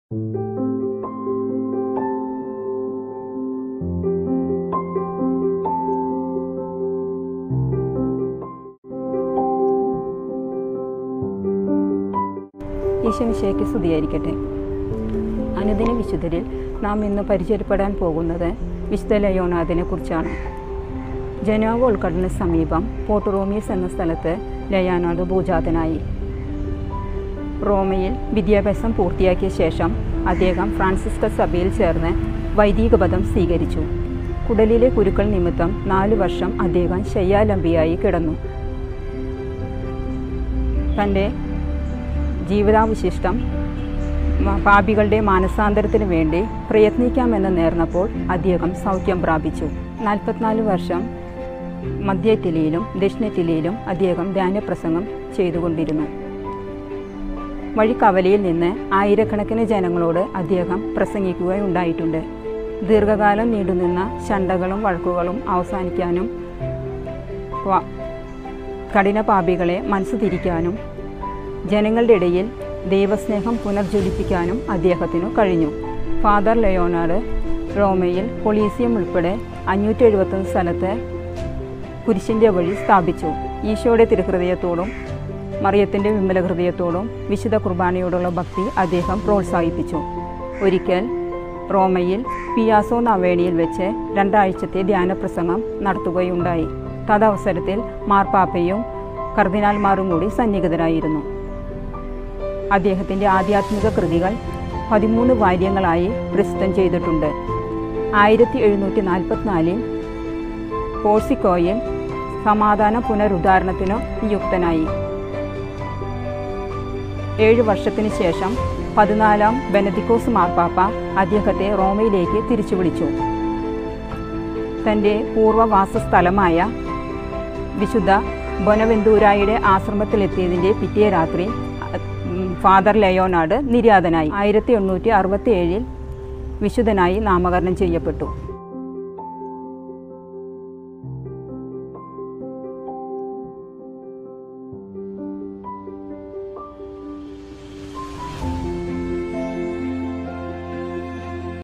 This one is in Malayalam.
ഈശോമിശയ്ക്ക് സ്തുതിയായിരിക്കട്ടെ അനുദിന വിശുദ്ധരിൽ നാം ഇന്ന് പരിചയപ്പെടാൻ പോകുന്നത് വിശുദ്ധ ലയോനാഥിനെ കുറിച്ചാണ് ജനാവ ഉൾക്കടലിന് സമീപം പോർട്ടുറോമീസ് എന്ന സ്ഥലത്ത് ലയാനാഥ് ഭൂജാതനായി റോമയിൽ വിദ്യാഭ്യാസം പൂർത്തിയാക്കിയ ശേഷം അദ്ദേഹം ഫ്രാൻസിസ്ക സഭയിൽ ചേർന്ന് വൈദിക പദം സ്വീകരിച്ചു കുടലിലെ കുരുക്കൾ നിമിത്തം നാലു വർഷം അദ്ദേഹം ശയ്യാലംബിയായി കിടന്നു തൻ്റെ ജീവിതാവശിഷ്ടം മ- പാപികളുടെ മാനസാന്തരത്തിന് വേണ്ടി പ്രയത്നിക്കാമെന്ന് നേർന്നപ്പോൾ അദ്ദേഹം സൗഖ്യം പ്രാപിച്ചു നാൽപ്പത്തിനാല് വർഷം മധ്യ ഇറ്റലിയിലും ദക്ഷിണ ഇറ്റലിയിലും അദ്ദേഹം ധ്യാനപ്രസംഗം ചെയ്തുകൊണ്ടിരുന്നു വഴിക്കവലയിൽ നിന്ന് ആയിരക്കണക്കിന് ജനങ്ങളോട് അദ്ദേഹം പ്രസംഗിക്കുകയുണ്ടായിട്ടുണ്ട് ദീർഘകാലം നീണ്ടുനിന്ന ശണ്ടകളും വഴക്കുകളും അവസാനിക്കാനും വ- കഠിനപാപികളെ മനസ്സ് തിരിക്കാനും ജനങ്ങളുടെ ഇടയിൽ ദൈവസ്നേഹം പുനർജ്വലിപ്പിക്കാനും അദ്ദേഹത്തിനു കഴിഞ്ഞു ഫാദർ ലയോനാർഡ് റോമയിൽ കൊളീസിയം ഉൾപ്പെടെ അഞ്ഞൂറ്റി എഴുപത്തൊന്ന് സ്ഥലത്ത് കുരിശിൻ്റെ വഴി സ്ഥാപിച്ചു ഈശോയുടെ തിരുഹൃദയത്തോടും മറിയത്തിൻ്റെ വിമല ഹൃദയത്തോടും വിശുദ്ധ കുർബാനയോടുള്ള ഭക്തി അദ്ദേഹം പ്രോത്സാഹിപ്പിച്ചു ഒരിക്കൽ റോമയിൽ പിയാസോ നവേണിയിൽ വെച്ച് രണ്ടാഴ്ചത്തെ ധ്യാനപ്രസംഗം നടത്തുകയുണ്ടായി തദവസരത്തിൽ മാർപ്പാപ്പയും കർദിനാൽമാരും കൂടി സന്നിഹിതരായിരുന്നു അദ്ദേഹത്തിൻ്റെ ആധ്യാത്മിക കൃതികൾ പതിമൂന്ന് വാര്യങ്ങളായി പ്രസിദ്ധം ചെയ്തിട്ടുണ്ട് ആയിരത്തി എഴുന്നൂറ്റി നാൽപ്പത്തിനാലിൽ കോഴ്സിക്കോയിൽ സമാധാന പുനരുദ്ധാരണത്തിനു നിയുക്തനായി ഏഴു വർഷത്തിന് ശേഷം പതിനാലാം ബെനദിക്കോസ് മാർപ്പാപ്പ അദ്ദേഹത്തെ റോമയിലേക്ക് തിരിച്ചു വിളിച്ചു തൻ്റെ പൂർവ്വവാസസ്ഥലമായ വിശുദ്ധ ബൊനവെന്തൂരായുടെ ആശ്രമത്തിലെത്തിയതിൻ്റെ പിറ്റേ രാത്രി ഉം, ഫാദർ ലയോനാർഡ് നിര്യാതനായി ആയിരത്തി എണ്ണൂറ്റി അറുപത്തി ഏഴിൽ വിശുദ്ധനായി നാമകരണം ചെയ്യപ്പെട്ടു